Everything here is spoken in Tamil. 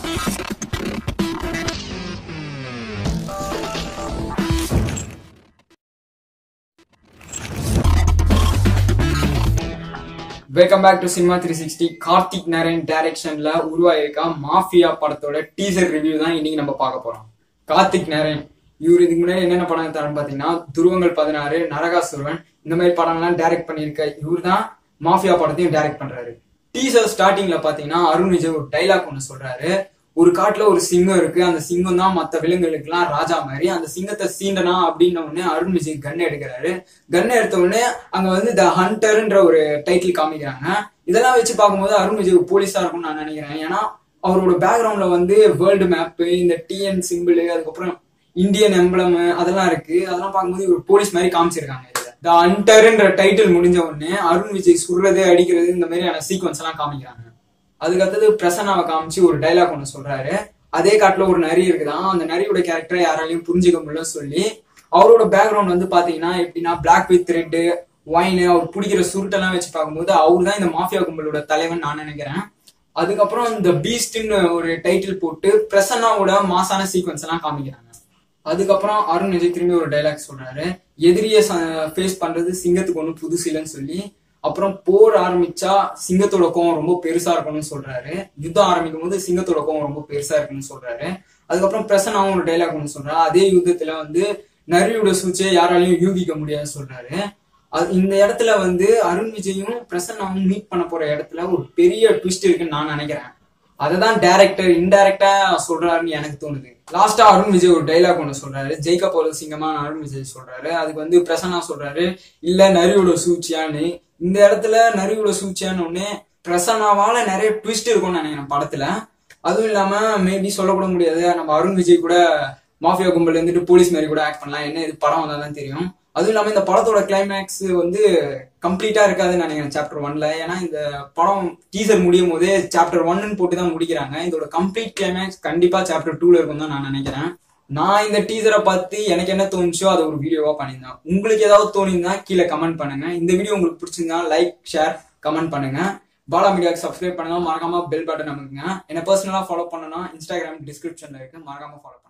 welcome back to cinema three sixty Karthik Naren டைரக்ஷன்ல உருவாயிருக்க மாஃபியா படத்தோட டீசர் ரிவ்யூ தான் இன்னைக்கு நம்ம பார்க்க போறோம் கார்த்திக் நரேன் இவர் இதுக்கு முன்னாடி என்னென்ன படம் தரேன்னு பாத்தீங்கன்னா துருவங்கள் பதினாறு நரகாசுரன் இந்த மாதிரி படம்லாம் டைரக்ட் பண்ணியிருக்க இவர் தான் மாஃபியா படத்தையும் டைரக்ட் பண்றாரு டீசர் ஸ்டார்டிங்ல பாத்தீங்கன்னா அருண் விஜய் ஒரு டைலாக் ஒன்று சொல்றாரு ஒரு காட்டுல ஒரு சிங்கம் இருக்கு அந்த சிங்கம் தான் மத்த விலங்குகளுக்கெல்லாம் ராஜா மாதிரி அந்த சிங்கத்தை சீண்டனா அப்படின்ன உடனே அருண் விஜய் கன் எடுக்கிறாரு கன் எடுத்த உடனே அங்க வந்து த ஹண்டர்ன்ற ஒரு டைட்டில் காமிக்கிறாங்க இதெல்லாம் வச்சு பார்க்கும்போது அருண் விஜய் போலீஸா இருக்கும்னு நான் நினைக்கிறேன் ஏன்னா அவரோட பேக்ரவுண்ட்ல வந்து வேர்ல்டு மேப் இந்த டிஎன் சிம்பிள் அதுக்கப்புறம் இந்தியன் எம்பளம் அதெல்லாம் இருக்கு அதெல்லாம் பார்க்கும்போது ஒரு போலீஸ் மாதிரி காமிச்சிருக்காங்க இதுல த ஹண்டர்ன்ற டைட்டில் முடிஞ்ச உடனே அருண் விஜய் சுடுறது அடிக்கிறது இந்த மாதிரியான சீக்வன்ஸ் எல்லாம் காமிக்கிறாங்க அதுக்கடுத்தது பிரசன்னாவை காமிச்சு ஒரு டைலாக் ஒன்று சொல்றாரு அதே காட்டுல ஒரு நரி இருக்குதான் அந்த நரியோட கேரக்டரை யாராலையும் புரிஞ்சுக்க முடியலன்னு சொல்லி அவரோட பேக்ரவுண்ட் வந்து பாத்தீங்கன்னா எப்படின்னா பிளாக் வித் ரெட்டு ஒயின் அவர் பிடிக்கிற சுருட்டெல்லாம் வச்சு பார்க்கும்போது அவர் தான் இந்த மாஃபியா கும்பலோட தலைவன் நான் நினைக்கிறேன் அதுக்கப்புறம் இந்த பீஸ்ட்னு ஒரு டைட்டில் போட்டு பிரசன்னாவோட மாசான சீக்வன்ஸ் எல்லாம் காமிக்கிறாங்க அதுக்கப்புறம் அருண் விஜய் திரும்பி ஒரு டைலாக் சொல்றாரு எதிரியை ஃபேஸ் பண்றது சிங்கத்துக்கு ஒன்றும் புதுசு இல்லைன்னு சொல்லி அப்புறம் போர் ஆரம்பிச்சா சிங்கத்தோட கோவம் ரொம்ப பெருசா இருக்கணும்னு சொல்றாரு யுத்தம் ஆரம்பிக்கும் போது சிங்கத்தோட கோவம் ரொம்ப பெருசா இருக்குன்னு சொல்றாரு அதுக்கப்புறம் பிரசன்னாவும் ஒரு டைலாக் ஒன்று சொல்றாரு அதே யுத்தத்துல வந்து நரியோட சூழ்ச்சியை யாராலையும் யூகிக்க முடியாதுன்னு சொல்றாரு அது இந்த இடத்துல வந்து அருண் விஜயும் பிரசன்னாவும் மீட் பண்ண போற இடத்துல ஒரு பெரிய ட்விஸ்ட் இருக்குன்னு நான் நினைக்கிறேன் அததான் டைரக்டர் இன்டைரக்டா சொல்றாருன்னு எனக்கு தோணுது லாஸ்டா அருண் விஜய் ஒரு டைலாக் ஒன்று சொல்றாரு ஜெயிக்க போல சிங்கமா அருண் விஜய் சொல்றாரு அதுக்கு வந்து பிரசன்னா சொல்றாரு இல்ல நரியோட சூழ்ச்சியான்னு இந்த இடத்துல நரியோட சூழ்ச்சியான்னு ஒண்ணு பிரசன்னாவால நிறைய ட்விஸ்ட் இருக்கும்னு நினைக்கிறேன் படத்துல அதுவும் இல்லாம மேபி சொல்லக்கூட முடியாது நம்ம அருண் விஜய் கூட மாஃபியா கும்பல் இருந்துட்டு போலீஸ் மாதிரி கூட ஆக்ட் பண்ணலாம் என்ன இது படம் வந்தா தான் தெரியும் அதுவும் இல்லாம இந்த படத்தோட கிளைமேக்ஸ் வந்து கம்ப்ளீட்டா இருக்காதுன்னு நினைக்கிறேன் சாப்டர் ஒன்ல ஏன்னா இந்த படம் டீசர் முடியும் போதே சாப்டர் ஒன்னு போட்டு தான் முடிக்கிறாங்க இதோட கம்ப்ளீட் கிளைமேக்ஸ் கண்டிப்பா சாப்டர் டூல இருக்கும் தான் நான் நினைக்கிறேன் நான் இந்த டீசரை பார்த்து எனக்கு என்ன தோணுச்சோ அதை ஒரு வீடியோவா பண்ணியிருந்தேன் உங்களுக்கு ஏதாவது தோணிருந்தா கீழே கமெண்ட் பண்ணுங்க இந்த வீடியோ உங்களுக்கு பிடிச்சிருந்தா லைக் ஷேர் கமெண்ட் பண்ணுங்க பாலா மீடியாவுக்கு சப்ஸ்கிரைப் பண்ணுங்க மறக்காம பெல் பட்டன் அமைக்குங்க என்ன பர்சனலா ஃபாலோ பண்ணனா இன்ஸ்டாகிராம் டிஸ்கிரிப்ஷன்ல இருக்கு மறக்காம ஃபாலோ பண்ணுங்க